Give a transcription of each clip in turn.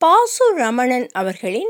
பாசு ரமணன் அவர்களின்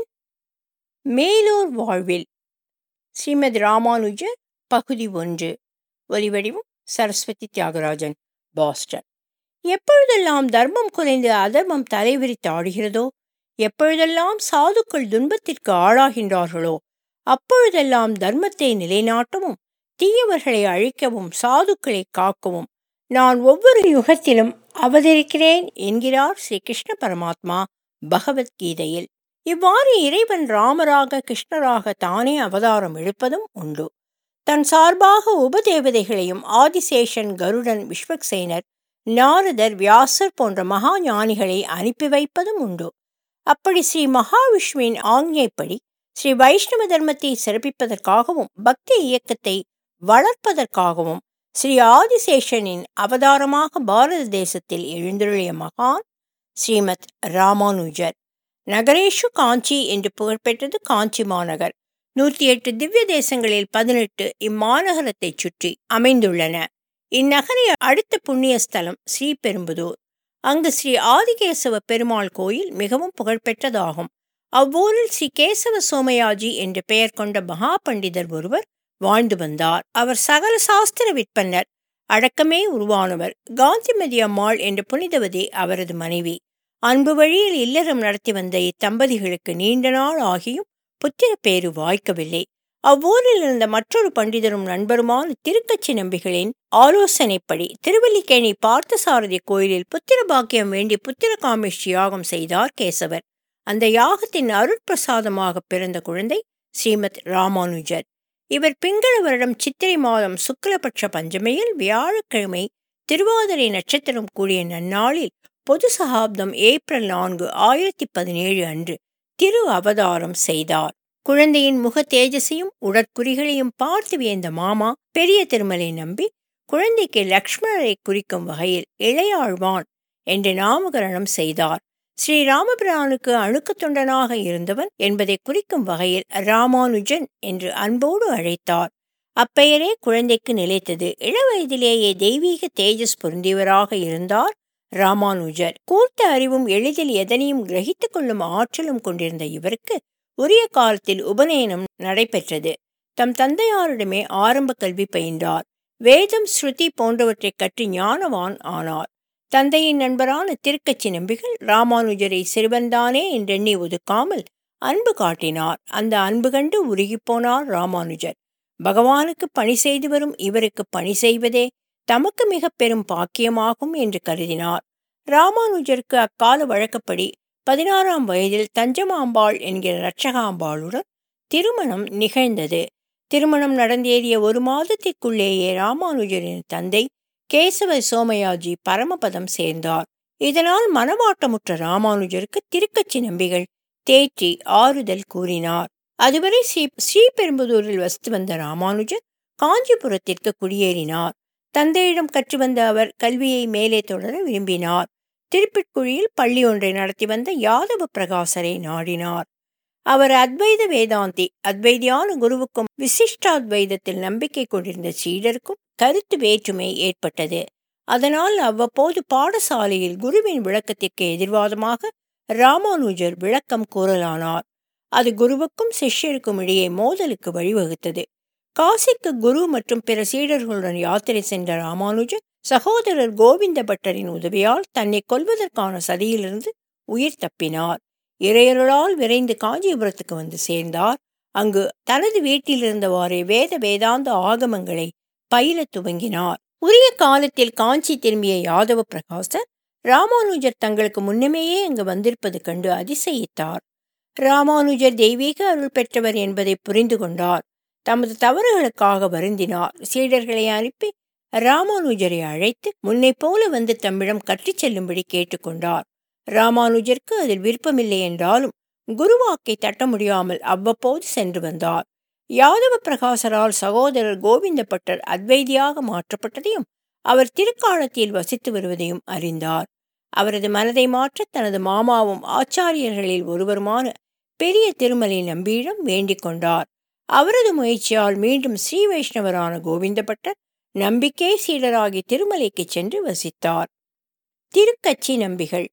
மேலோர் வாழ்வில் ஸ்ரீமத் ராமானுஜர் பகுதி ஒன்று ஒலிவடிவம் சரஸ்வதி தியாகராஜன் பாஸ்டன் எப்பொழுதெல்லாம் தர்மம் குலைந்து அதர்மம் தலைவிரித்து ஆடுகிறதோ எப்பொழுதெல்லாம் சாதுக்கள் துன்பத்திற்கு ஆளாகின்றார்களோ அப்பொழுதெல்லாம் தர்மத்தை நிலைநாட்டவும் தீயவர்களை அழிக்கவும் சாதுக்களை காக்கவும் நான் ஒவ்வொரு யுகத்திலும் அவதரிக்கிறேன் என்கிறார் ஸ்ரீ கிருஷ்ண பரமாத்மா பகவத்கீதையில் இவ்வாறு இறைவன் ராமராக கிருஷ்ணராக தானே அவதாரம் எடுப்பதும் உண்டு தன் சார்பாக உபதேவதைகளையும் ஆதிசேஷன் கருடன் விஸ்வக்சேனர் நாரதர் வியாசர் போன்ற மகா ஞானிகளை அனுப்பி வைப்பதும் உண்டு அப்படி ஸ்ரீ மகாவிஷ்ணுவின் ஆజ్ఞைப்படி ஸ்ரீ வைஷ்ணவ தர்மத்தை சிறப்பிப்பதற்காகவும் பக்தி இயக்கத்தை வளர்ப்பதற்காகவும் ஸ்ரீ ஆதிசேஷனின் அவதாரமாக பாரத தேசத்தில் எழுந்தருளிய மகான் ஸ்ரீமத் ராமானுஜர் நகரேஷு காஞ்சி என்று புகழ்பெற்றது காஞ்சி மாநகர் நூற்றி எட்டு திவ்ய தேசங்களில் பதினெட்டு இம்மாநகரத்தை சுற்றி அமைந்துள்ளன இந்நகரை அடுத்த புண்ணிய ஸ்தலம் ஸ்ரீபெரும்புதூர் அங்கு ஸ்ரீ ஆதிகேசவ பெருமாள் கோயில் மிகவும் புகழ்பெற்றதாகும் அவ்வூரில் ஸ்ரீ கேசவ சோமயாஜி என்று பெயர் கொண்ட மகா பண்டிதர் ஒருவர் வாழ்ந்து வந்தார் அவர் சகல சாஸ்திர விற்பன்னர் அடக்கமே உருவானவர் காந்திமதி அம்மாள் என்ற புனிதவதி அவரது மனைவி அன்பு வழியில் இல்லறம் நடத்தி வந்த இத்தம்பதிகளுக்கு நீண்ட நாள் ஆகியும் புத்திர பேரு வாய்க்கவில்லை அவ்வூரில் இருந்த மற்றொரு பண்டிதரும் நண்பருமான திருக்கச்சி நம்பிகளின் ஆலோசனைப்படி திருவல்லிக்கேணி பார்த்தசாரதி கோயிலில் புத்திர பாக்கியம் வேண்டி புத்திர காமேஷ் யாகம் செய்தார் கேசவர் அந்த யாகத்தின் அருட்பிரசாதமாக பிறந்த குழந்தை ஸ்ரீமத் ராமானுஜர் இவர் பிங்கள வருடம் சித்திரை மாதம் சுக்லபட்ச பஞ்சமையில் வியாழக்கிழமை திருவாதிரை நட்சத்திரம் கூடிய நன்னாளில் பொது சகாப்தம் ஏப்ரல் நான்கு ஆயிரத்தி பதினேழு அன்று திரு அவதாரம் செய்தார் குழந்தையின் முக தேஜஸையும் உடற்குறிகளையும் பார்த்து வியந்த மாமா பெரிய திருமலை நம்பி குழந்தைக்கு லக்ஷ்மணரை குறிக்கும் வகையில் இளையாழ்வான் என்று நாமகரணம் செய்தார் ஸ்ரீ ராமபிரானுக்கு அணுக்கு தொண்டனாக இருந்தவன் என்பதை குறிக்கும் வகையில் ராமானுஜன் என்று அன்போடு அழைத்தார் அப்பெயரே குழந்தைக்கு நிலைத்தது இளவயதிலேயே தெய்வீக தேஜஸ் பொருந்தியவராக இருந்தார் ராமானுஜர் கூர்த்த அறிவும் எளிதில் எதனையும் கிரகித்துக் கொள்ளும் ஆற்றலும் கொண்டிருந்த இவருக்கு உரிய காலத்தில் உபநயனம் நடைபெற்றது தம் தந்தையாரிடமே ஆரம்ப கல்வி பயின்றார் வேதம் ஸ்ருதி போன்றவற்றை கற்று ஞானவான் ஆனார் தந்தையின் நண்பரான திருக்கச்சி நம்பிகள் ராமானுஜரை சிறுவன்தானே என்றெண்ணி ஒதுக்காமல் அன்பு காட்டினார் அந்த அன்பு கண்டு உருகிப்போனார் ராமானுஜர் பகவானுக்கு பணி செய்து வரும் இவருக்கு பணி செய்வதே தமக்கு மிக பெரும் பாக்கியமாகும் என்று கருதினார் ராமானுஜருக்கு அக்கால வழக்கப்படி பதினாறாம் வயதில் தஞ்சமாம்பாள் என்கிற ரட்சகாம்பாளுடன் திருமணம் நிகழ்ந்தது திருமணம் நடந்தேறிய ஒரு மாதத்திற்குள்ளேயே ராமானுஜரின் தந்தை கேசவ சோமயாஜி பரமபதம் சேர்ந்தார் இதனால் மனவாட்டமுற்ற ராமானுஜருக்கு திருக்கச்சி நம்பிகள் தேற்றி ஆறுதல் கூறினார் அதுவரை ஸ்ரீ ஸ்ரீபெரும்புதூரில் வசித்து வந்த ராமானுஜர் காஞ்சிபுரத்திற்கு குடியேறினார் தந்தையிடம் கற்று வந்த அவர் கல்வியை மேலே தொடர விரும்பினார் திருப்பிற்குழியில் பள்ளி ஒன்றை நடத்தி வந்த யாதவ பிரகாசரை நாடினார் அவர் அத்வைத வேதாந்தி அத்வைதியான குருவுக்கும் விசிஷ்டாத்வைதத்தில் நம்பிக்கை கொண்டிருந்த சீடருக்கும் கருத்து வேற்றுமை ஏற்பட்டது அதனால் அவ்வப்போது பாடசாலையில் குருவின் விளக்கத்திற்கு எதிர்வாதமாக ராமானுஜர் விளக்கம் கூறலானார் அது குருவுக்கும் சிஷ்யருக்கும் இடையே மோதலுக்கு வழிவகுத்தது காசிக்கு குரு மற்றும் பிற சீடர்களுடன் யாத்திரை சென்ற ராமானுஜர் சகோதரர் கோவிந்த பட்டரின் உதவியால் தன்னை கொல்வதற்கான சதியிலிருந்து உயிர் தப்பினார் இறையருளால் விரைந்து காஞ்சிபுரத்துக்கு வந்து சேர்ந்தார் அங்கு தனது வீட்டில் இருந்தவாறே வேத வேதாந்த ஆகமங்களை பயில துவங்கினார் உரிய காலத்தில் காஞ்சி திரும்பிய யாதவ பிரகாசர் ராமானுஜர் தங்களுக்கு முன்னமேயே அங்கு வந்திருப்பது கண்டு அதிசயித்தார் ராமானுஜர் தெய்வீக அருள் பெற்றவர் என்பதை புரிந்து கொண்டார் தமது தவறுகளுக்காக வருந்தினார் சீடர்களை அனுப்பி ராமானுஜரை அழைத்து முன்னை போல வந்து தம்மிடம் கற்றுச் செல்லும்படி கேட்டுக்கொண்டார் ராமானுஜருக்கு அதில் விருப்பமில்லை என்றாலும் குருவாக்கை தட்ட முடியாமல் அவ்வப்போது சென்று வந்தார் யாதவ பிரகாசரால் சகோதரர் கோவிந்த பட்டர் அத்வைதியாக மாற்றப்பட்டதையும் அவர் திருக்காலத்தில் வசித்து வருவதையும் அறிந்தார் அவரது மனதை மாற்ற தனது மாமாவும் ஆச்சாரியர்களில் ஒருவருமான பெரிய திருமலை நம்பியிடம் வேண்டிக் கொண்டார் அவரது முயற்சியால் மீண்டும் ஸ்ரீ வைஷ்ணவரான கோவிந்த பட்டர் நம்பிக்கை சீடராகி திருமலைக்கு சென்று வசித்தார் திருக்கச்சி நம்பிகள்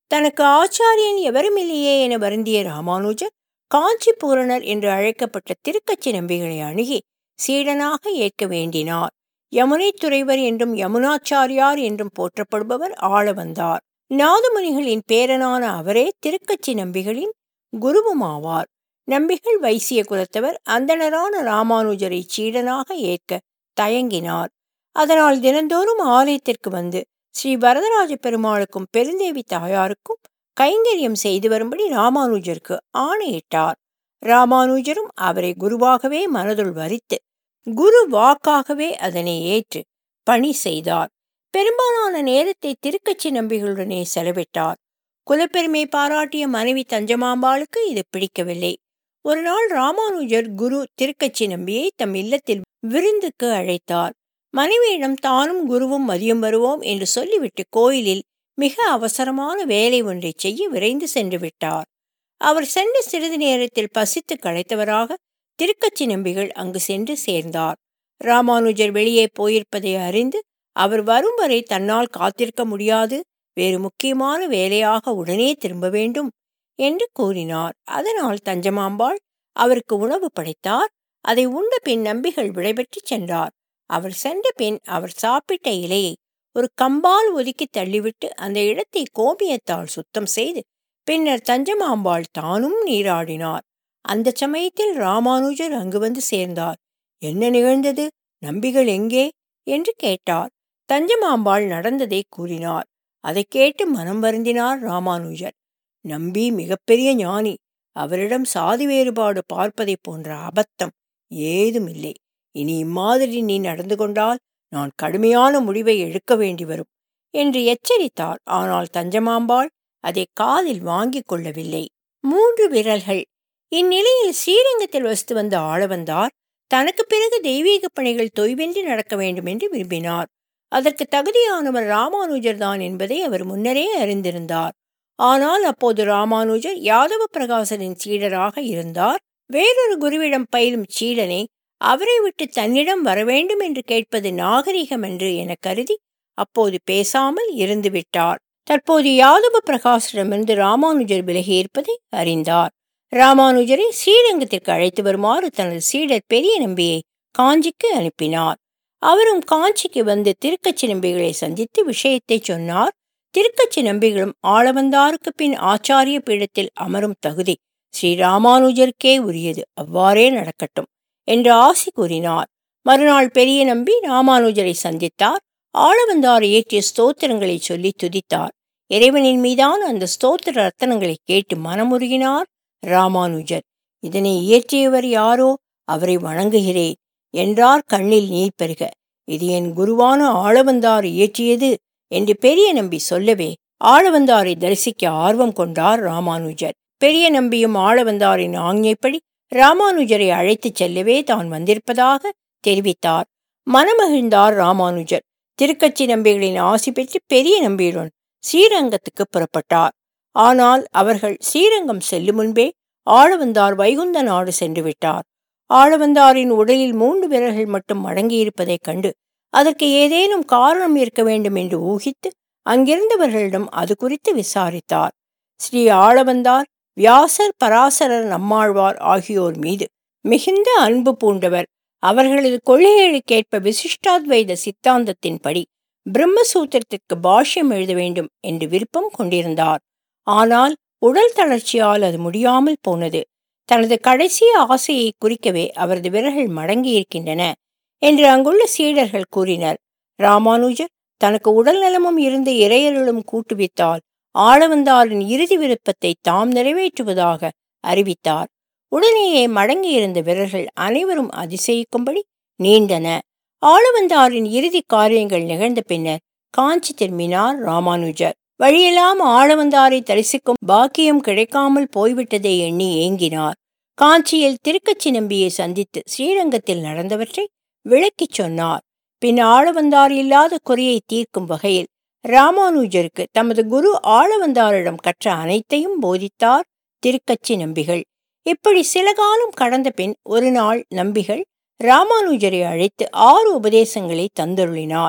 தனக்கு ஆச்சாரியன் எவருமில்லையே என வருந்திய ராமானுஜர் காஞ்சி பூரணர் என்று அழைக்கப்பட்ட திருக்கச்சி நம்பிகளை அணுகி சீடனாக ஏற்க வேண்டினார் யமுனை துறைவர் என்றும் யமுனாச்சாரியார் என்றும் போற்றப்படுபவர் ஆள வந்தார் நாதமுனிகளின் பேரனான அவரே திருக்கச்சி நம்பிகளின் குருவுமாவார் நம்பிகள் வைசிய குலத்தவர் அந்தணரான ராமானுஜரை சீடனாக ஏற்க தயங்கினார் அதனால் தினந்தோறும் ஆலயத்திற்கு வந்து ஸ்ரீ வரதராஜ பெருமாளுக்கும் பெருந்தேவி தாயாருக்கும் கைங்கரியம் செய்து வரும்படி ராமானுஜருக்கு ஆணையிட்டார் ராமானுஜரும் அவரை குருவாகவே மனதுள் வரித்து குரு வாக்காகவே அதனை ஏற்று பணி செய்தார் பெரும்பாலான நேரத்தை திருக்கச்சி நம்பிகளுடனே செலவிட்டார் குலப்பெருமை பாராட்டிய மனைவி தஞ்சமாம்பாளுக்கு இது பிடிக்கவில்லை ஒரு நாள் ராமானுஜர் குரு திருக்கச்சி நம்பியை தம் இல்லத்தில் விருந்துக்கு அழைத்தார் மனைவியிடம் தானும் குருவும் மதியம் வருவோம் என்று சொல்லிவிட்டு கோயிலில் மிக அவசரமான வேலை ஒன்றை செய்ய விரைந்து சென்று விட்டார் அவர் சென்ற சிறிது நேரத்தில் பசித்து களைத்தவராக திருக்கச்சி நம்பிகள் அங்கு சென்று சேர்ந்தார் ராமானுஜர் வெளியே போயிருப்பதை அறிந்து அவர் வரும் வரை தன்னால் காத்திருக்க முடியாது வேறு முக்கியமான வேலையாக உடனே திரும்ப வேண்டும் என்று கூறினார் அதனால் தஞ்சமாம்பாள் அவருக்கு உணவு படைத்தார் அதை உண்ட பின் நம்பிகள் விடைபெற்று சென்றார் அவர் சென்ற பின் அவர் சாப்பிட்ட இலையை ஒரு கம்பால் ஒதுக்கி தள்ளிவிட்டு அந்த இடத்தை கோமியத்தால் சுத்தம் செய்து பின்னர் தஞ்சமாம்பாள் தானும் நீராடினார் அந்த சமயத்தில் ராமானுஜர் அங்கு வந்து சேர்ந்தார் என்ன நிகழ்ந்தது நம்பிகள் எங்கே என்று கேட்டார் தஞ்சமாம்பாள் நடந்ததை கூறினார் அதை கேட்டு மனம் வருந்தினார் ராமானுஜர் நம்பி மிகப்பெரிய ஞானி அவரிடம் சாதி வேறுபாடு பார்ப்பதை போன்ற அபத்தம் ஏதுமில்லை இனி இம்மாதிரி நீ நடந்து கொண்டால் நான் கடுமையான முடிவை எடுக்க வேண்டி வரும் என்று எச்சரித்தார் ஆனால் தஞ்சமாம்பாள் அதை காதில் வாங்கிக் கொள்ளவில்லை மூன்று விரல்கள் இந்நிலையில் ஸ்ரீரங்கத்தில் வசித்து வந்த ஆளவந்தார் தனக்கு பிறகு தெய்வீக பணிகள் தொய்வின்றி நடக்க வேண்டும் என்று விரும்பினார் அதற்கு தகுதியானவர் ராமானுஜர் தான் என்பதை அவர் முன்னரே அறிந்திருந்தார் ஆனால் அப்போது ராமானுஜர் யாதவ பிரகாசரின் சீடராக இருந்தார் வேறொரு குருவிடம் பயிலும் சீடனை அவரை விட்டு தன்னிடம் வரவேண்டும் என்று கேட்பது நாகரிகம் என்று என கருதி அப்போது பேசாமல் இருந்து விட்டார் தற்போது யாதவ பிரகாசரிடமிருந்து ராமானுஜர் விலகியிருப்பதை அறிந்தார் ராமானுஜரை ஸ்ரீரங்கத்திற்கு அழைத்து வருமாறு தனது சீடர் பெரிய நம்பியை காஞ்சிக்கு அனுப்பினார் அவரும் காஞ்சிக்கு வந்து திருக்கச்சி நம்பிகளை சந்தித்து விஷயத்தை சொன்னார் திருக்கச்சி நம்பிகளும் ஆளவந்தாருக்கு பின் ஆச்சாரிய பீடத்தில் அமரும் தகுதி ஸ்ரீ ராமானுஜருக்கே உரியது அவ்வாறே நடக்கட்டும் என்று ஆசி கூறினார் மறுநாள் பெரிய நம்பி ராமானுஜரை சந்தித்தார் ஆளவந்தார் இயற்றிய ஸ்தோத்திரங்களை சொல்லி துதித்தார் இறைவனின் மீதான அந்த ஸ்தோத்திர ரத்தனங்களை கேட்டு மனமுருகினார் ராமானுஜர் இதனை இயற்றியவர் யாரோ அவரை வணங்குகிறேன் என்றார் கண்ணில் நீர் பெருக இது என் குருவான ஆளவந்தார் இயற்றியது என்று பெரிய நம்பி சொல்லவே ஆளவந்தாரை தரிசிக்க ஆர்வம் கொண்டார் ராமானுஜர் பெரிய நம்பியும் ஆளவந்தாரின் ஆஞ்ஞைப்படி ராமானுஜரை அழைத்துச் செல்லவே தான் வந்திருப்பதாக தெரிவித்தார் மனமகிழ்ந்தார் ராமானுஜர் திருக்கச்சி நம்பிகளின் ஆசி பெற்று பெரிய நம்பியுடன் ஸ்ரீரங்கத்துக்கு புறப்பட்டார் ஆனால் அவர்கள் ஸ்ரீரங்கம் செல்லும் முன்பே ஆளவந்தார் வைகுந்த நாடு சென்று விட்டார் ஆளவந்தாரின் உடலில் மூன்று விரல்கள் மட்டும் மடங்கியிருப்பதைக் கண்டு அதற்கு ஏதேனும் காரணம் இருக்க வேண்டும் என்று ஊகித்து அங்கிருந்தவர்களிடம் அது குறித்து விசாரித்தார் ஸ்ரீ ஆளவந்தார் வியாசர் பராசரர் நம்மாழ்வார் ஆகியோர் மீது மிகுந்த அன்பு பூண்டவர் அவர்களது கொள்கைகளுக்கேற்ப விசிஷ்டாத்வைத சித்தாந்தத்தின்படி பிரம்மசூத்திரத்திற்கு பாஷ்யம் எழுத வேண்டும் என்று விருப்பம் கொண்டிருந்தார் ஆனால் உடல் தளர்ச்சியால் அது முடியாமல் போனது தனது கடைசி ஆசையை குறிக்கவே அவரது விரல்கள் மடங்கியிருக்கின்றன என்று அங்குள்ள சீடர்கள் கூறினர் ராமானுஜர் தனக்கு உடல் நலமும் இருந்த இறையர்களும் கூட்டுவித்தால் ஆளவந்தாரின் இறுதி விருப்பத்தை தாம் நிறைவேற்றுவதாக அறிவித்தார் உடனேயே மடங்கியிருந்த விரல்கள் அனைவரும் அதிசயிக்கும்படி நீண்டன ஆளவந்தாரின் இறுதி காரியங்கள் நிகழ்ந்த பின்னர் காஞ்சி திரும்பினார் ராமானுஜர் வழியெல்லாம் ஆளவந்தாரை தரிசிக்கும் பாக்கியம் கிடைக்காமல் போய்விட்டதை எண்ணி ஏங்கினார் காஞ்சியில் திருக்கச்சி நம்பியை சந்தித்து ஸ்ரீரங்கத்தில் நடந்தவற்றை விளக்கிச் சொன்னார் பின் ஆளவந்தார் இல்லாத குறையை தீர்க்கும் வகையில் ராமானுஜருக்கு தமது குரு ஆளவந்தாரிடம் கற்ற அனைத்தையும் போதித்தார் திருக்கச்சி நம்பிகள் இப்படி சில காலம் கடந்த பின் ஒரு நாள் நம்பிகள் ராமானுஜரை அழைத்து ஆறு உபதேசங்களை தந்தருளினார்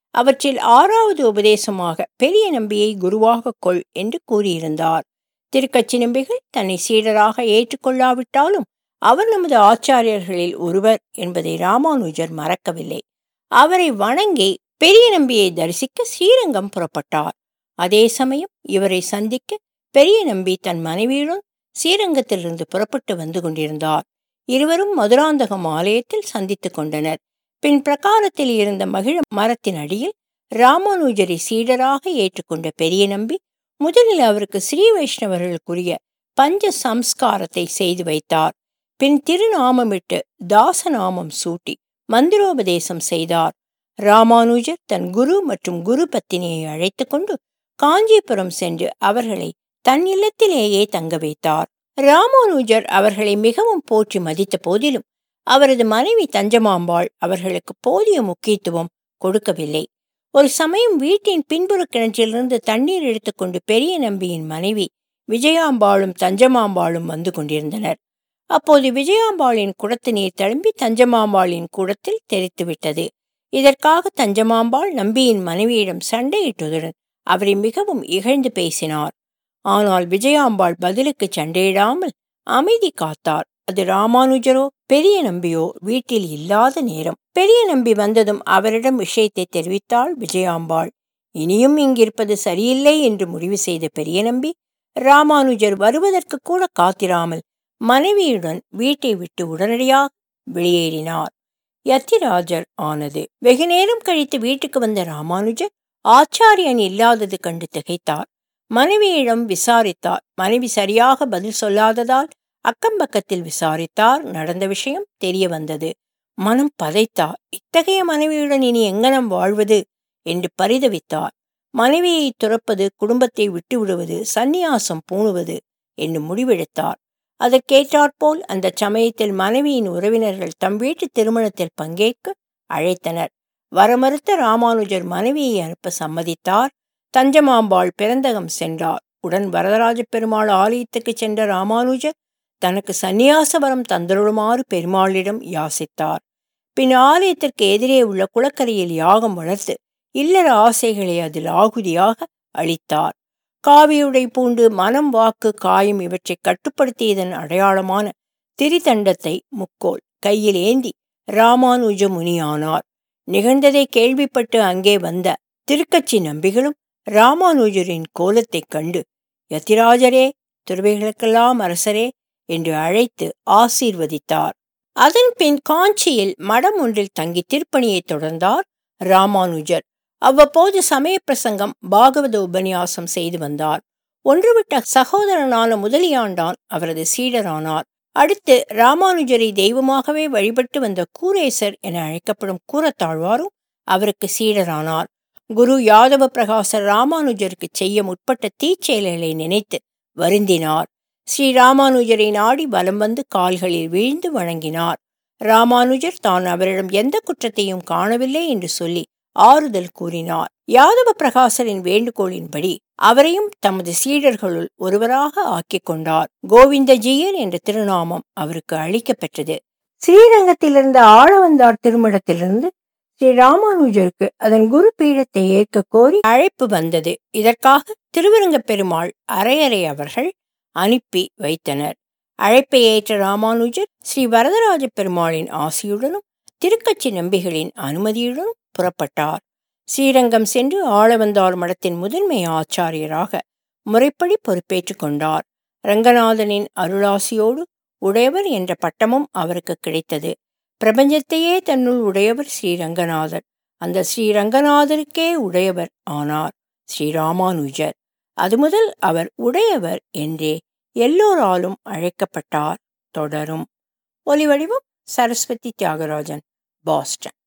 அவற்றில் ஆறாவது உபதேசமாக பெரிய நம்பியை குருவாக கொள் என்று கூறியிருந்தார் திருக்கச்சி நம்பிகள் தன்னை சீடராக ஏற்றுக்கொள்ளாவிட்டாலும் அவர் நமது ஆச்சாரியர்களில் ஒருவர் என்பதை ராமானுஜர் மறக்கவில்லை அவரை வணங்கி பெரிய நம்பியை தரிசிக்க ஸ்ரீரங்கம் புறப்பட்டார் அதே சமயம் இவரை சந்திக்க பெரிய நம்பி தன் மனைவியுடன் ஸ்ரீரங்கத்திலிருந்து புறப்பட்டு வந்து கொண்டிருந்தார் இருவரும் மதுராந்தகம் ஆலயத்தில் சந்தித்துக் கொண்டனர் பின் பிரகாரத்தில் இருந்த மகிழ மரத்தின் அடியில் ராமானுஜரை சீடராக ஏற்றுக்கொண்ட பெரிய நம்பி முதலில் அவருக்கு ஸ்ரீ வைஷ்ணவர்களுக்குரிய பஞ்ச சம்ஸ்காரத்தை செய்து வைத்தார் பின் திருநாமமிட்டு தாசநாமம் சூட்டி மந்திரோபதேசம் செய்தார் ராமானுஜர் தன் குரு மற்றும் குரு பத்தினியை அழைத்து கொண்டு காஞ்சிபுரம் சென்று அவர்களை தன் இல்லத்திலேயே தங்க வைத்தார் ராமானுஜர் அவர்களை மிகவும் போற்றி மதித்த போதிலும் அவரது மனைவி தஞ்சமாம்பாள் அவர்களுக்கு போதிய முக்கியத்துவம் கொடுக்கவில்லை ஒரு சமயம் வீட்டின் பின்புற கிணற்றிலிருந்து தண்ணீர் எடுத்துக்கொண்டு பெரிய நம்பியின் மனைவி விஜயாம்பாளும் தஞ்சமாம்பாளும் வந்து கொண்டிருந்தனர் அப்போது விஜயாம்பாளின் குடத்து நீர் தழும்பி தஞ்சமாம்பாளின் குடத்தில் தெரித்துவிட்டது இதற்காக தஞ்சமாம்பாள் நம்பியின் மனைவியிடம் சண்டையிட்டதுடன் அவரை மிகவும் இகழ்ந்து பேசினார் ஆனால் விஜயாம்பாள் பதிலுக்கு சண்டையிடாமல் அமைதி காத்தார் அது ராமானுஜரோ பெரிய நம்பியோ வீட்டில் இல்லாத நேரம் பெரிய நம்பி வந்ததும் அவரிடம் விஷயத்தை தெரிவித்தாள் விஜயாம்பாள் இனியும் இங்கிருப்பது சரியில்லை என்று முடிவு செய்த பெரிய நம்பி ராமானுஜர் வருவதற்கு கூட காத்திராமல் மனைவியுடன் வீட்டை விட்டு உடனடியாக வெளியேறினார் யத்திராஜர் ஆனது வெகு நேரம் கழித்து வீட்டுக்கு வந்த ராமானுஜர் ஆச்சாரியன் இல்லாதது கண்டு திகைத்தார் மனைவியிடம் விசாரித்தார் மனைவி சரியாக பதில் சொல்லாததால் அக்கம்பக்கத்தில் விசாரித்தார் நடந்த விஷயம் தெரிய வந்தது மனம் பதைத்தார் இத்தகைய மனைவியுடன் இனி எங்கனம் வாழ்வது என்று பரிதவித்தார் மனைவியை துறப்பது குடும்பத்தை விட்டு விடுவது சந்நியாசம் பூணுவது என்று முடிவெடுத்தார் அதற்கேற்றாற்போல் அந்த சமயத்தில் மனைவியின் உறவினர்கள் தம் வீட்டு திருமணத்தில் பங்கேற்க அழைத்தனர் வரமறுத்த ராமானுஜர் மனைவியை அனுப்ப சம்மதித்தார் தஞ்சமாம்பாள் பிறந்தகம் சென்றார் உடன் வரதராஜ பெருமாள் ஆலயத்துக்கு சென்ற ராமானுஜர் தனக்கு சந்நியாச வரம் தந்தருளுமாறு பெருமாளிடம் யாசித்தார் பின் ஆலயத்திற்கு எதிரே உள்ள குளக்கரையில் யாகம் வளர்த்து இல்லற ஆசைகளை அதில் ஆகுதியாக அளித்தார் காவியுடை பூண்டு மனம் வாக்கு காயம் இவற்றை கட்டுப்படுத்தியதன் அடையாளமான திரிதண்டத்தை முக்கோல் கையில் ஏந்தி ராமானுஜ முனியானார் நிகழ்ந்ததை கேள்விப்பட்டு அங்கே வந்த திருக்கச்சி நம்பிகளும் ராமானுஜரின் கோலத்தைக் கண்டு யத்திராஜரே துறவைகளுக்கெல்லாம் அரசரே என்று அழைத்து ஆசீர்வதித்தார் அதன் பின் காஞ்சியில் மடம் ஒன்றில் தங்கி திருப்பணியை தொடர்ந்தார் ராமானுஜர் அவ்வப்போது சமய பிரசங்கம் பாகவத உபன்யாசம் செய்து வந்தார் ஒன்றுவிட்ட சகோதரனான முதலியாண்டான் அவரது சீடரானார் அடுத்து ராமானுஜரை தெய்வமாகவே வழிபட்டு வந்த கூரேசர் என அழைக்கப்படும் கூரத்தாழ்வாரும் அவருக்கு சீடரானார் குரு யாதவ பிரகாசர் ராமானுஜருக்கு செய்ய முற்பட்ட தீச்செயல்களை நினைத்து வருந்தினார் ஸ்ரீ ராமானுஜரை நாடி வலம் வந்து கால்களில் வீழ்ந்து வணங்கினார் ராமானுஜர் தான் அவரிடம் எந்த குற்றத்தையும் காணவில்லை என்று சொல்லி ஆறுதல் கூறினார் யாதவ பிரகாசரின் வேண்டுகோளின்படி அவரையும் தமது சீடர்களுள் ஒருவராக ஆக்கிக் கொண்டார் கோவிந்தஜீயர் என்ற திருநாமம் அவருக்கு அளிக்கப்பெற்றது ஸ்ரீரங்கத்திலிருந்த ஆழவந்தார் திருமணத்திலிருந்து ஸ்ரீ ராமானுஜருக்கு அதன் குரு பீடத்தை ஏற்க கோரி அழைப்பு வந்தது இதற்காக திருவரங்க பெருமாள் அரையறை அவர்கள் அனுப்பி வைத்தனர் அழைப்பை ஏற்ற ராமானுஜர் ஸ்ரீ வரதராஜ பெருமாளின் ஆசியுடனும் திருக்கச்சி நம்பிகளின் அனுமதியுடனும் புறப்பட்டார் ஸ்ரீரங்கம் சென்று ஆளவந்தார் மடத்தின் முதன்மை ஆச்சாரியராக முறைப்படி பொறுப்பேற்றுக் கொண்டார் ரங்கநாதனின் அருளாசியோடு உடையவர் என்ற பட்டமும் அவருக்கு கிடைத்தது பிரபஞ்சத்தையே தன்னுள் உடையவர் ஸ்ரீரங்கநாதர் அந்த ஸ்ரீரங்கநாதருக்கே உடையவர் ஆனார் ஸ்ரீராமானுஜர் அது முதல் அவர் உடையவர் என்றே எல்லோராலும் அழைக்கப்பட்டார் தொடரும் ஒலிவடிவம் சரஸ்வதி தியாகராஜன் பாஸ்டன்